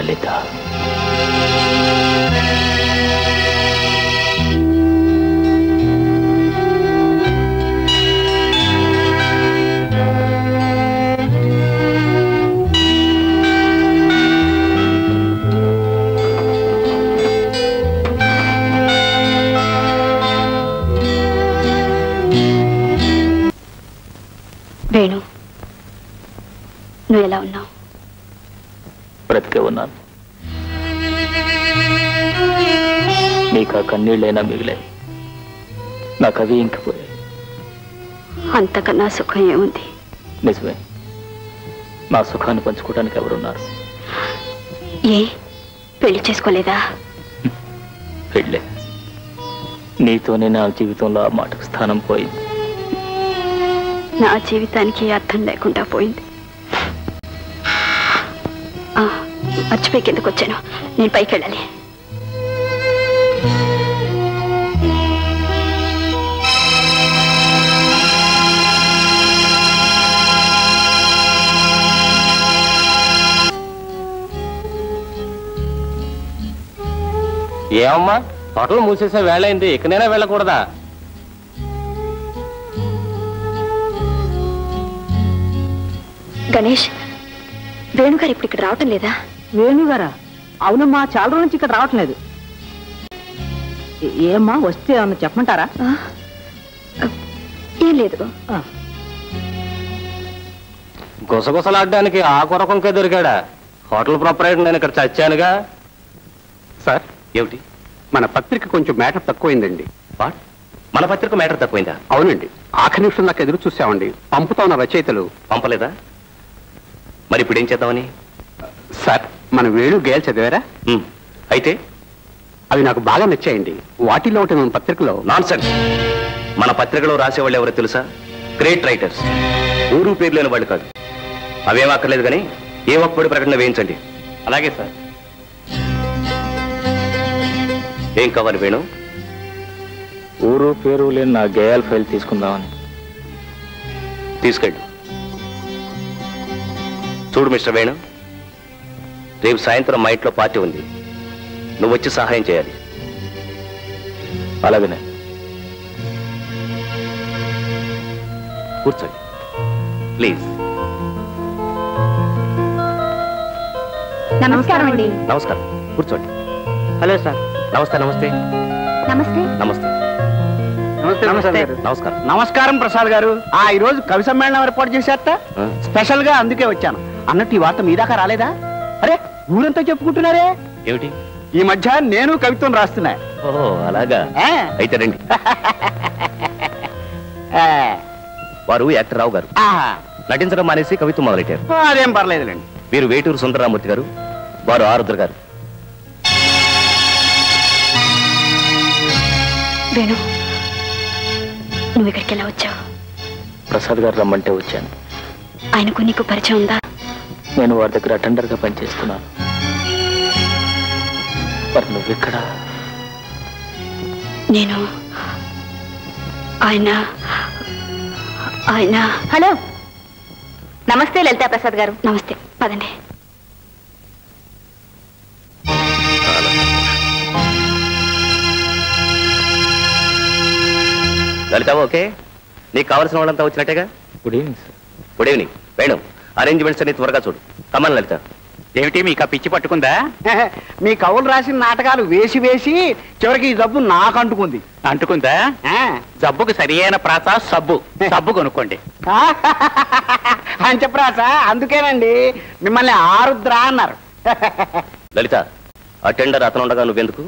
లలిత వేణు నువ్వు ఎలా ఉన్నావు బ్రతికే ఉన్నాను నీకు ఆ కన్నీళ్ళైనా మిగిలాయి నాకు అవి ఇంకిపోయాయి అంతకన్నా సుఖం ఏముంది నిజమే నా సుఖాన్ని పంచుకోవడానికి ఎవరున్నారు ఏ పెళ్లి చేసుకోలేదా పెళ్ళే నీతోనే నా జీవితంలో ఆ మాటకు స్థానం పోయింది నా జీవితానికి అర్థం లేకుండా పోయింది ఆ, మర్చిపోయి కిందకు వచ్చాను నేను పైకి వెళ్ళాలి ఏమమ్మా హోటల్ మూసేసే వేళ అయింది ఇకనైనా వెళ్ళకూడదా గణేష్ వేణుగారు ఇప్పుడు ఇక్కడ రావటం లేదా వేణుగారా అవునమ్మా చాలా రోజుల నుంచి ఇక్కడ రావట్లేదు ఏ- ఏమ్మా వస్తే ఏమన్నా చెప్పమంటారా ఆ, ఏం లేదు ఆ, గుసగుసలాడడానికి ఆ కొరకంకే దొరికాడా హోటల్ ప్రొపరేటర్ నేను ఇక్కడ చచ్చానుగా సార్ ఏమిటి మన పత్రిక కొంచెం మ్యాటర్ తక్కువైందండి వాట్ మన పత్రిక మ్యాటర్ తక్కువైందా అవునండి ఆఖరి నిమిషం దాకా ఎదురు చూసామండి పంపుతా ఉన్న రచయితలు పంపలేదా మరి ఇప్పుడు ఏం చేద్దామని సార్ మన వేణు గేల్ చదివారా ఉమ్, అయితే అవి నాకు బాగా నచ్చాయండి వాటిలో ఒకటి మన పత్రికలో నాన్ మన పత్రికలో రాసేవాళ్ళు ఎవరో తెలుసా గ్రేట్ రైటర్స్ ఊరు పేరు లేని వాళ్ళు కాదు అవేం అక్కర్లేదు కానీ ఏ ఒక్కడి ప్రకటన వేయించండి అలాగే సార్ ఏం కావాలి వేణు ఊరు పేరు లేని నా గేయాల ఫైల్ తీసుకుందామని తీసుకెళ్ళు చూడు మిస్టర్ వేణు రేపు సాయంత్రం మా ఇంట్లో పార్టీ ఉంది నువ్వు వచ్చి సహాయం చేయాలి అలాగనే కూర్చోండి ప్లీజ్ నమస్కారం అండి నమస్కారం కూర్చోండి హలో సార్ నమస్తే నమస్తే నమస్తే నమస్తే నమస్తే నమస్కారం నమస్కారం ప్రసాద్ గారు ఆ ఈ రోజు కవి సమ్మేళనం ఏర్పాటు చేశారట ఆ, స్పెషల్ గా అందుకే వచ్చాను అన్నట్టు ఈ వార్త మీ దాకా రాలేదా అరే ఊరంతా చెప్పుకుంటున్నారే ఏమిటి ఈ మధ్య నేను కవిత్వం రాస్తున్నా ఓహో అలాగా ఆ? అయితే రండి ఆ, వారు యాక్టర్ రావు గారు ఆహా. నటించడం మానేసి కవిత్వం మొదలెట్టారు అదేం పర్లేదులేండి వీరు వేటూరు సుందరరామూర్తి గారు వారు ఆరుద్ర గారు వేణు నువ్వు ఇక్కడికి ఎలా వచ్చావు ప్రసాద్ గారు రమ్మంటే వచ్చాను ఆయనకు నీకు పరిచయం ఉందా నేను వారి దగ్గర అటెండర్గా పనిచేస్తున్నాను మరి నువ్వు ఇక్కడ నేను ఆయన ఆయన హలో నమస్తే లలితా ప్రసాద్ గారు నమస్తే పదండి లలిత ఓకే నీకు కావాల్సిన వాళ్ళంతా వచ్చినట్టేగా good evening sir good evening Venu arrangements అన్ని త్వరగా చూడు కమన్ లలిత ఏమిటి మీకు ఆ పిచ్చి పట్టుకుందా మీ కవులు రాసిన నాటకాలు వేసి వేసి చివరికి ఈ జబ్బు నాకు అంటుకుంది అంటుకుందా జబ్బుకు సరియైన ప్రాస సబ్బు సబ్బు కొనుక్కోండి అంచప్రాస అందుకేనండి మిమ్మల్ని ఆరుద్ర అన్నారు లలిత అటెండర్ అతను ఉండగా నువ్వెందుకు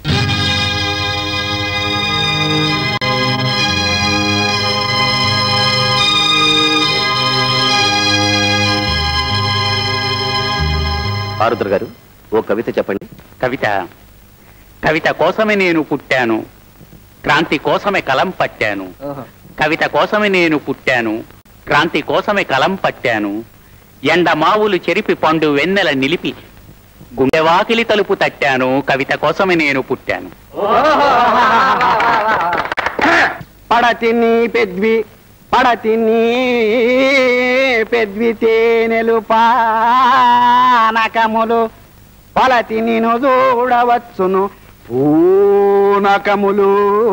ఆరుద్ర గారు ఓ కవిత చెప్పండి కవిత కవిత కోసమే నేను పుట్టాను క్రాంతి కోసమే కలం పట్టాను కవిత కోసమే నేను పుట్టాను క్రాంతి కోసమే కలం పట్టాను ఎండ మావులు చెరిపి పండు వెన్నెల నిలిపి గుండెవాకిలి తలుపు తట్టాను కవిత కోసమే నేను పుట్టాను పడతిని పెద్వి పడతిని పెద్వి తేనెలు పానకములు పలతి నేను చూడవచ్చును పూనకములు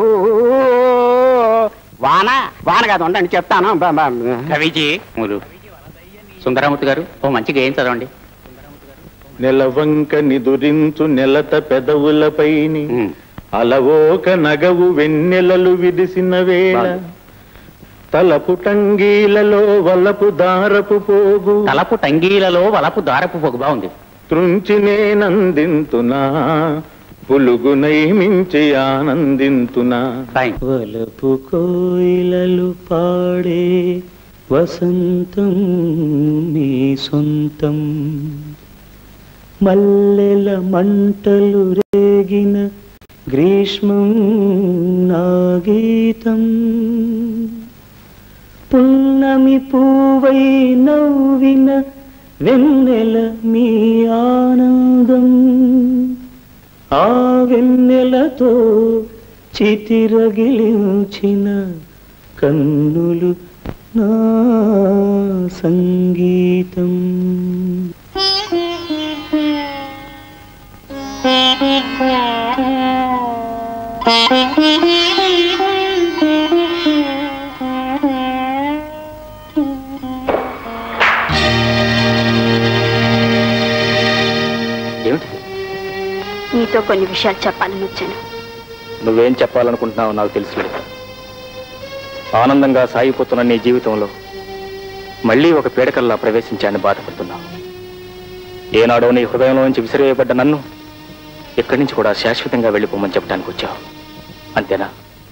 వాన వాన కాదు ఉండండి చెప్తాను బ- బ- కవిజీ ములు సుందరమూర్తి గారు ఓ మంచి గేయం చదవండి నెలవంక నిదురించు నెలత పెదవులపైని ఉమ్. అలవోక నగవు వెన్నెలలు విడిసిన వేళ బాగుంది. తలపు టంగీలలో వలపు దారపు పోగు తలపు టంగీలలో వలపు దారపు పొగు బాగుంది త్రుంచి నేనందింతునా పులుగునై మించి ఆనందింతునా ఫైన్ వలపు కోయిలలు పాడే వసంతం మీ సొంతం మల్లెల మంటలు రేగిన గ్రీష్మం నా గీతం పున్నమి పూవై నవ్విన వెన్నెల మీ ఆనందం ఆ వెన్నెలతో చితిరగిలించిన కన్నులు నా సంగీతం ఏమిటి నీతో కొన్ని విషయాలు చెప్పాలని వచ్చాను నువ్వేం చెప్పాలనుకుంటున్నావో నాకు తెలుసులేదు ఆనందంగా సాగిపోతున్న నీ జీవితంలో మళ్ళీ ఒక పీడకల్లా ప్రవేశించాలని బాధపడుతున్నావు ఏనాడో నీ హృదయంలో నుంచి విసిరేయబడ్డ నన్ను ఇక్కడి నుంచి కూడా శాశ్వతంగా వెళ్ళిపోమని చెప్పడానికి వచ్చావు అంతేనా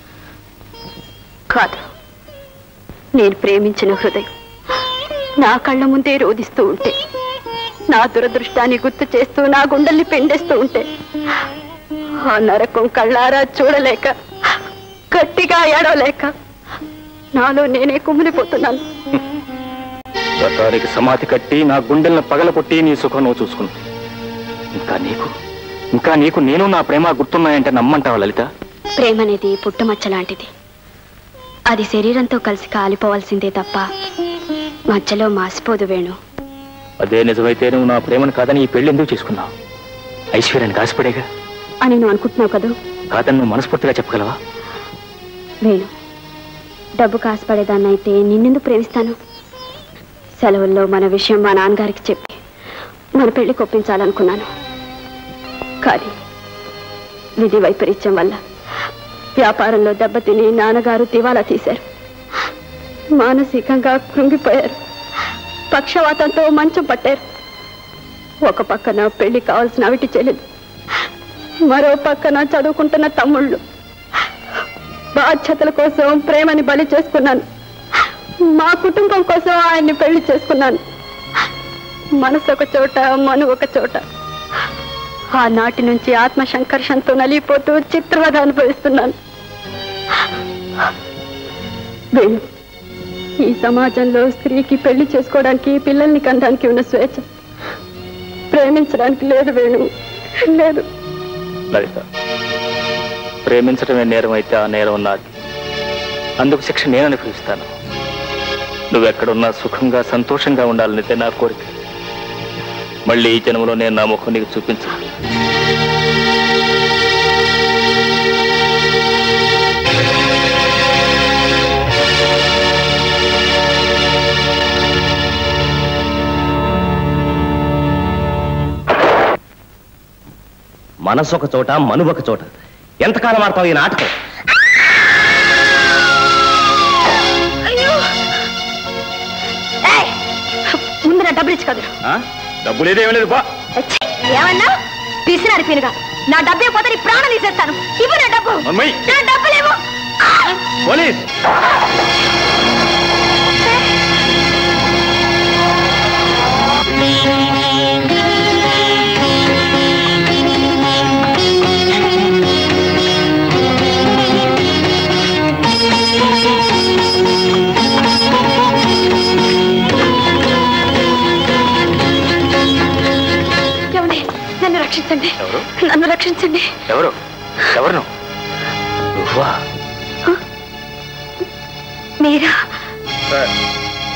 కాదు నేను ప్రేమించిన హృదయం నా కళ్ళ ముందే రోధిస్తూ ఉంటే నా దురదృష్టాన్ని గుర్తు చేస్తూ నా గుండెల్ని పెండేస్తూ ఉంటే ఆ నరకం కళ్ళారా చూడలేక గట్టిగా ఏడవలేక నాలో నేనే కుమిలిపోతున్నాను గతానికి సమాధి కట్టి నా గుండెలను పగలకొట్టి నీ సుఖం నువ్వు చూసుకున్నావు ఇంకా నీకు ఇంకా నీకు నేను నా ప్రేమ గుర్తున్నాయంటే నమ్మంటావా లలిత ప్రేమ అనేది పుట్టమచ్చ లాంటిది అది శరీరంతో కలిసి కాలిపోవాల్సిందే తప్ప మధ్యలో మాసిపోదు వేణు అదే నిజమైతే నువ్వు నా ప్రేమను కాదని ఈ పెళ్లి ఎందుకు చేసుకున్నావు ఐశ్వర్యానికి ఆశపడేగా అని నువ్వు అనుకుంటున్నావు కదా కాదని నువ్వు మనస్ఫూర్తిగా చెప్పగలవా వేణు డబ్బు కాసుపడేదాన్ని అయితే నిన్నెందుకు ప్రేమిస్తాను సెలవుల్లో మన విషయం మా నాన్నగారికి చెప్పి మన పెళ్లి కొప్పించాలనుకున్నాను కానీ విధి వైపరీత్యం వల్ల వ్యాపారంలో దెబ్బతిని నాన్నగారు దివాలా తీశారు మానసికంగా కృంగిపోయారు పక్షవాతంతో మంచం పట్టారు ఒక పక్కన పెళ్లి కావాల్సిన అవిటి చెల్లెలు మరో పక్కన చదువుకుంటున్న తమ్ముళ్ళు బాధ్యతల కోసం ప్రేమని బలి చేసుకున్నాను మా కుటుంబం కోసం ఆయన్ని పెళ్లి చేసుకున్నాను మనసు ఒక చోట మను ఒక చోట ఆనాటి నుంచి ఆత్మ సంకర్షణతో నలిగిపోతూ చిత్రవద అనుభవిస్తున్నాను వేణు ఈ సమాజంలో స్త్రీకి పెళ్లి చేసుకోవడానికి పిల్లల్ని కనడానికి ఉన్న స్వేచ్ఛ ప్రేమించడానికి లేదు వేణు లేదు లలిత ప్రేమించడమే నేరం అయితే ఆ నేరం నాది అందుకు శిక్ష నేను అనుభవిస్తాను నువ్వెక్కడున్నా సుఖంగా సంతోషంగా ఉండాలనితే నా కోరిక మళ్ళీ ఈ జన్మలో నేను నా ముఖం నీకు చూపించాలి మనసు ఒక చోట మను ఒక చోట ఎంతకాలం ఆడతావు ఈ నాటకం ముందు నా డబ్బులు ఇచ్చి కదరు డబ్బు లేదేమీ లేదు బా ఛీ, ఏమన్నా పిసినారి పీనుగా నా డబ్బు పోతే నీ ప్రాణం తీసేస్తాను ఇవ్వు నా డబ్బు అమ్మాయి నా డబ్బులేమో పోలీస్ ఏమండి నన్ను రక్షించండి ఎవరు? నన్ను రక్షించండి ఎవరు ఎవరు నువ్వు? నువ్వా మీరా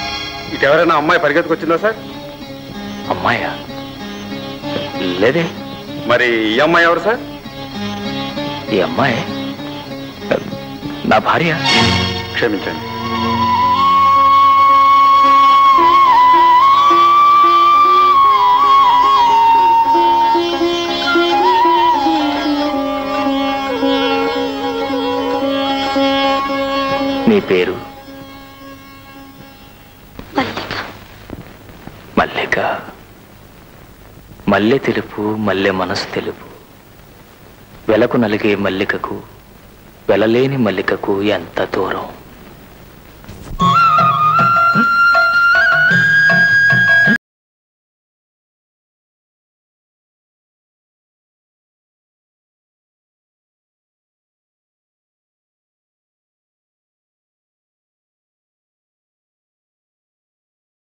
ఇటు ఎవరైనా అమ్మాయి పరిగెత్తుకొచ్చిందా సార్ అమ్మాయా లేదే మరి ఈ అమ్మాయి ఎవరు సార్ ఈ అమ్మాయి నా భార్య క్షమించండి నీ పేరు మల్లిక మల్లిక మల్లె తెలుపు మల్లె మనసు తెలుపు వెలకు నలిగే మల్లికకు వెలలేని మల్లికకు ఎంత దూరం